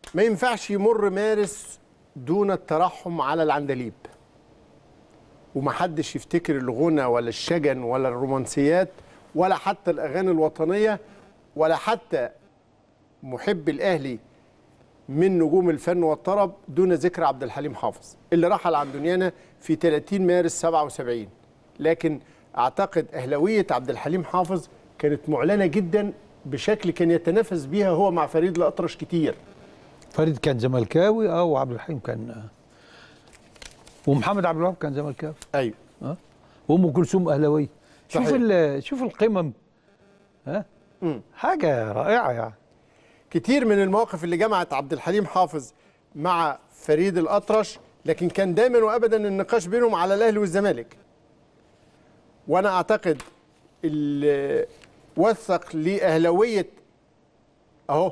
ما ينفعش يمر مارس دون الترحم على العندليب ومحدش يفتكر الغنى ولا الشجن ولا الرومانسيات ولا حتى الأغاني الوطنية ولا حتى محب الأهلي من نجوم الفن والطرب دون ذكر عبد الحليم حافظ اللي رحل عن دنيانا في 30 مارس 77 لكن أعتقد أهلوية عبد الحليم حافظ كانت معلنة جدا بشكل كان يتنافس بيها هو مع فريد الأطرش كتير فريد كان زملكاوي اه وعبد الحليم كان ومحمد عبد الوهاب كان زملكاوي أيوه اه وام كلثوم اهلاويه شوف صحيح. ال- شوف القمم ها حاجه رائعه يعني كتير من المواقف اللي جمعت عبد الحليم حافظ مع فريد الأطرش لكن كان دايما وابدا النقاش بينهم على الاهلي والزمالك وانا اعتقد اللي وثق لاهلاويه اهو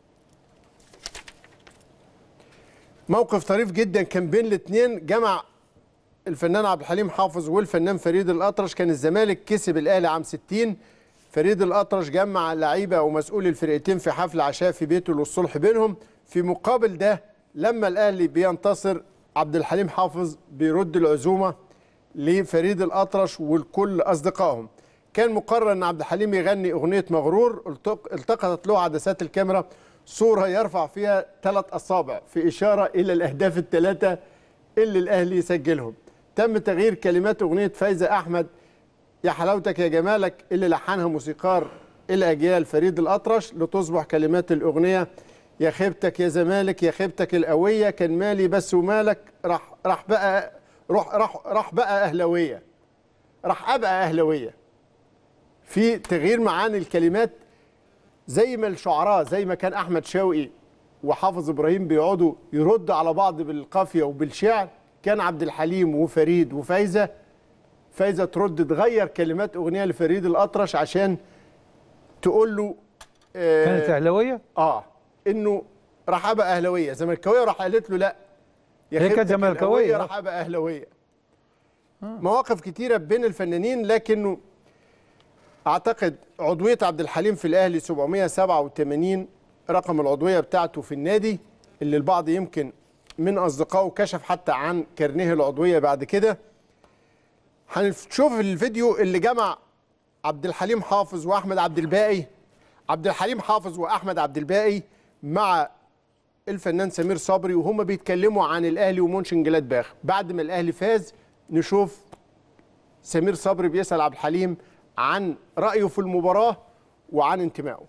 موقف طريف جدا كان بين الاثنين جمع الفنان عبد الحليم حافظ والفنان فريد الأطرش كان الزمالك كسب الأهلي عام 60 فريد الأطرش جمع لعيبة ومسؤول الفرقتين في حفل عشاء في بيته للصلح بينهم في مقابل ده لما الأهلي بينتصر عبد الحليم حافظ بيرد العزومة لفريد الأطرش والكل أصدقائهم كان مقرر أن عبد الحليم يغني أغنية مغرور التق- التقطت له عدسات الكاميرا صورة يرفع فيها ثلاث أصابع في إشارة إلى الأهداف الثلاثة اللي الأهلي يسجلهم تم تغيير كلمات أغنية فايزة أحمد يا حلاوتك يا جمالك اللي لحنها موسيقار الأجيال فريد الأطرش لتصبح كلمات الأغنية يا خيبتك يا زمالك يا خيبتك القوية كان مالي بس ومالك راح راح بقى راح راح راح بقى أهلوية راح أبقى أهلوية في تغيير معاني الكلمات زي ما الشعراء زي ما كان احمد شوقي وحافظ ابراهيم بيقعدوا يردوا على بعض بالقافيه وبالشعر كان عبد الحليم وفريد وفايزه فايزه ترد تغير كلمات اغنيه لفريد الاطرش عشان تقول له آه كانت اهلاويه اه انه راح ابقى اهلاويه زملكاويه راح قالت له لا يا هي كانت خيبتك زملكاوية. القوية راح ابقى اهلاويه مواقف كتيره بين الفنانين لكنه اعتقد عضويه عبد الحليم في الاهلي 787 رقم العضويه بتاعته في النادي اللي البعض يمكن من اصدقائه كشف حتى عن كارنيه العضويه بعد كده هنشوف الفيديو اللي جمع عبد الحليم حافظ واحمد عبد الباقي عبد الحليم حافظ واحمد عبد الباقي مع الفنان سمير صبري وهم بيتكلموا عن الاهلي ومونشن جلادباخ بعد ما الاهلي فاز نشوف سمير صبري بيسال عبد الحليم عن رايه في المباراه وعن انتمائه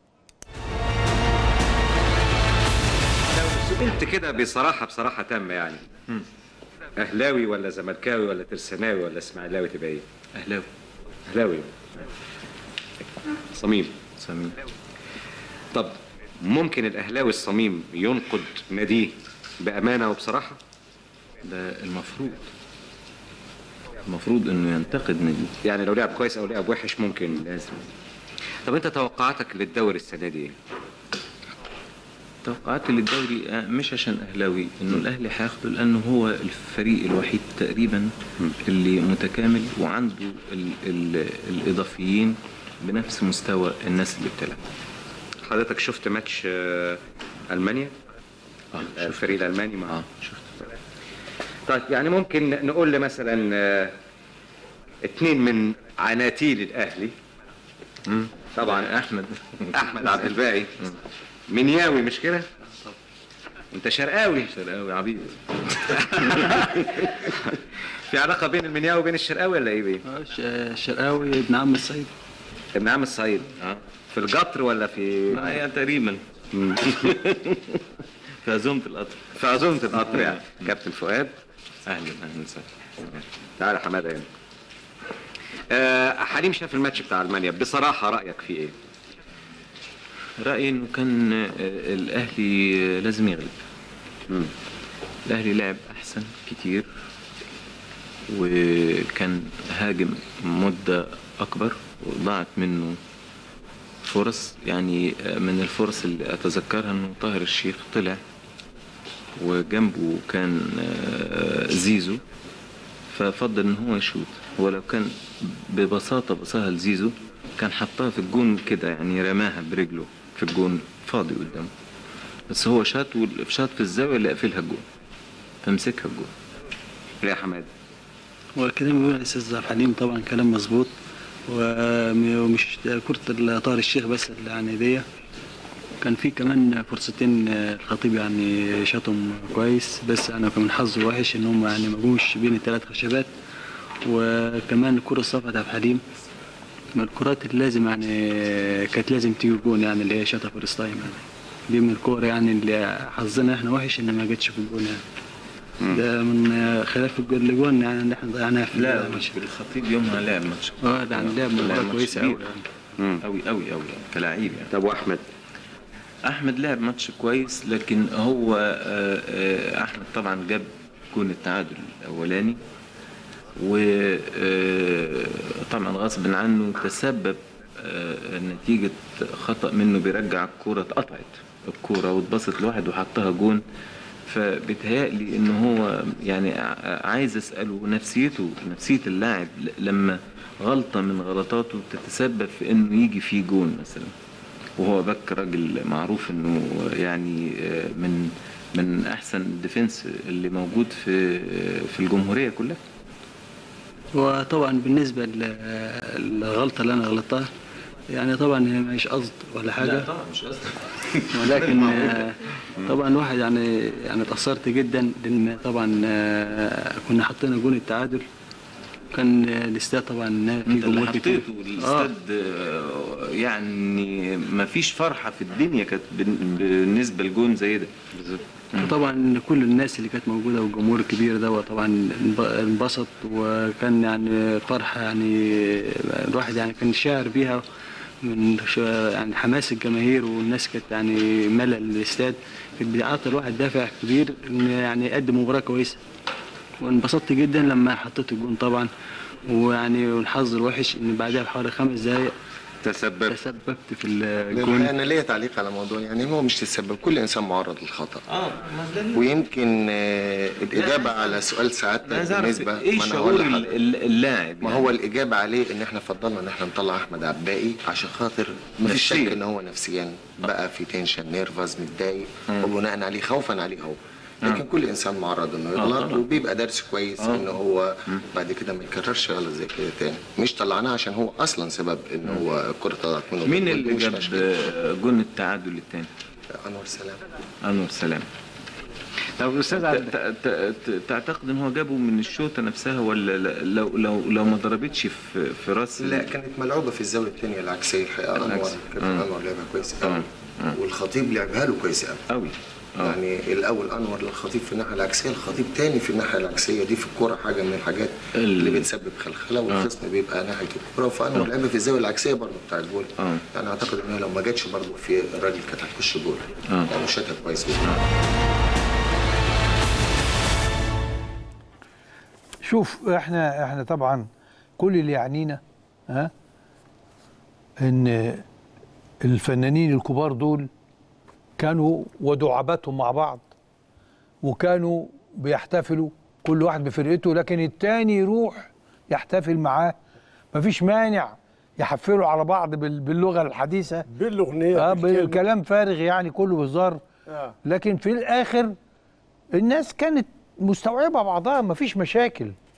سئلت كده بصراحة بصراحة تامة يعني أهلاوي ولا زملكاوي ولا ترساناوي ولا إسماعيلاوي تبقى إيه؟ اهلاوي أهلاوي صميم سمين طب ممكن الأهلاوي الصميم ينقد ناديه بأمانة وبصراحة؟ ده المفروض المفروض انه ينتقد نادي يعني لو لعب كويس أو لعب وحش ممكن لازم طب أنت توقعاتك للدوري السنة دي إيه؟ توقعاتي للدوري آه، مش عشان اهلاوي انه الاهلي هياخده لانه هو الفريق الوحيد تقريبا اللي متكامل وعنده ال ال الاضافيين بنفس مستوى الناس اللي بتلعب حضرتك شفت ماتش آه، ألمانيا؟ اه الفريق الألماني مع اه شفت طيب يعني ممكن نقول لي مثلا آه، اتنين من عناتيل الأهلي طبعا احمد احمد عبد الباقي منياوي مش كده انت شرقاوي شرقاوي عبيد في علاقه بين المنياوي وبين الشرقاوي ولا ايه بيه آه، ش- الشرقاوي ابن عم السيد ابن عم الصعيد اه في القطر ولا في ما هي تقريبا في عزومه القطر في عزومه القطر يعني كابتن فؤاد اهلا اهلا وسهلا تعالى يا حماده هنا آه حليم شاف الماتش بتاع المانيا بصراحه رايك فيه ايه رايي انه كان آه، الاهلي آه، لازم يغلب الاهلي لعب احسن كتير وكان هاجم مده اكبر وضاعت منه فرص يعني آه، من الفرص اللي اتذكرها انه طاهر الشيخ طلع وجنبه كان آه، زيزو ففضل ان هو يشوط هو لو كان ببساطه بصاها لزيزو كان حطها في الجون كده يعني رماها برجله في الجون فاضي قدامه بس هو شاط وال- شاط في الزاويه اللي قافلها الجون فمسكها الجون يا حماد هو كلام بيقول الاستاذ عبد الحليم طبعا كلام مظبوط وم- ومش كرة طاهر الشيخ بس اللي يعني دي كان في كمان فرصتين آه، الخطيب يعني شاطهم كويس بس انا كان من حظه وحش ان هم يعني ما جوش بين الثلاث خشبات وكمان الكرة الصفا عبد الحليم من الكرات اللي لازم يعني كانت لازم تيجي جون يعني اللي هي شاطها فيرست تايم يعني دي من الكور يعني اللي حظنا احنا وحش ان ما جتش في الجون يعني ده من آه، خلاف الجون اللي جون يعني اللي احنا ضيعناها في لا الماتش الخطيب يومها لعب ماتش اه ده عن لعب مباراة ماتش كويسة كبير. قوي يعني قوي قوي قوي يعني كلاعب يعني طب واحمد احمد لعب ماتش كويس لكن هو آه، آه، احمد طبعا جاب جون التعادل الاولاني وطبعا غصب عنه تسبب آه، نتيجة خطأ منه بيرجع الكورة اتقطعت الكورة واتبسط لواحد وحطها جون فبيتهيألي ان هو يعني ع- عايز اسأله نفسيته نفسية اللاعب ل- لما غلطة من غلطاته تتسبب في انه يجي فيه جون مثلا وهو باك راجل معروف انه يعني آه، من من احسن الديفنس اللي موجود في في الجمهوريه كلها وطبعا بالنسبة ل- للغلطة اللي أنا غلطتها يعني طبعا هي مش قصد ولا حاجة طبعا مش قصدي ولكن آه، طبعا الواحد يعني يعني اتأثرت جدا لأن طبعا آه، كنا حطينا جون التعادل كان آه، الاستاد طبعا في انت اللي جمهور كتير حطيته الاستاد آه، يعني ما فيش فرحه في الدنيا كانت بن- بالنسبه لجون زي ده طبعا كل الناس اللي كانت موجوده والجمهور الكبير ده طبعا انب- انبسط وكان يعني فرحه يعني الواحد يعني كان شاعر بيها من ش- يعني حماس الجماهير والناس كانت يعني ملأ الاستاد كانت بيعطي الواحد دافع كبير ان يعني يقدم مباراه كويسه وانبسطت جدا لما حطيت الجون طبعا ويعني والحظ الوحش ان بعدها بحوالي خمس دقايق تسبب تسببت في الحقيقة الجون انا ليا تعليق على موضوع يعني هو مش تسبب كل انسان معرض للخطا اه ما ده ويمكن آه، الاجابه على سؤال سعادتك انا عايز اعرف بالنسبه ايه ما أنا شعور هقول ال- لحضرتك. ال- اللاعب ما يعني؟ هو الاجابه عليه ان احنا فضلنا ان احنا نطلع احمد عباقي عشان خاطر ما فيش نفسياً. شك ان هو نفسيا بقى في تنشن نيرفز متضايق وبناء عليه خوفا عليه هو لكن كل انسان معرض انه يغلط طبعاً. وبيبقى درس كويس ان هو بعد كده ما يكررش غلط زي كده تاني مش طلعناه عشان هو اصلا سبب ان هو الكره طلعت منه مين بالجول، اللي مش جاب مشكلة. آه، جون التعادل الثاني انور سلام انور سلام طب استاذ ت- ت- ت- تعتقد ان هو جابه من الشوطه نفسها ولا لا- لو لو لو ما ضربتش في في راس لا كانت ملعوبه في الزاويه الثانيه العكسيه الحقيقه انور العكس. كان آه. انور لعبها كويس قوي آه. والخطيب لعبها له كويس قوي قوي اه يعني الاول انور للخطيب في الناحيه العكسيه الخطيب تاني في الناحيه العكسيه دي في الكوره حاجه من الحاجات ال- اللي بتسبب خلخله والخصم بيبقى ناحيه الكوره فانور لعبها في الزاويه العكسيه برضه بتاع الجول آه. يعني اعتقد ان هي لو ما جاتش برضه في الراجل كانت هتخش جول آه. يعني شاتها كويس جدا شوف احنا احنا طبعا كل اللي يعنينا ها ان الفنانين الكبار دول كانوا ودعاباتهم مع بعض وكانوا بيحتفلوا كل واحد بفرقته لكن التاني يروح يحتفل معاه مفيش مانع يحفلوا على بعض بال- باللغه الحديثه بالاغنيه اه بالكلمة. بالكلام فارغ يعني كله هزار آه. لكن في الاخر الناس كانت مستوعبه بعضها مفيش مشاكل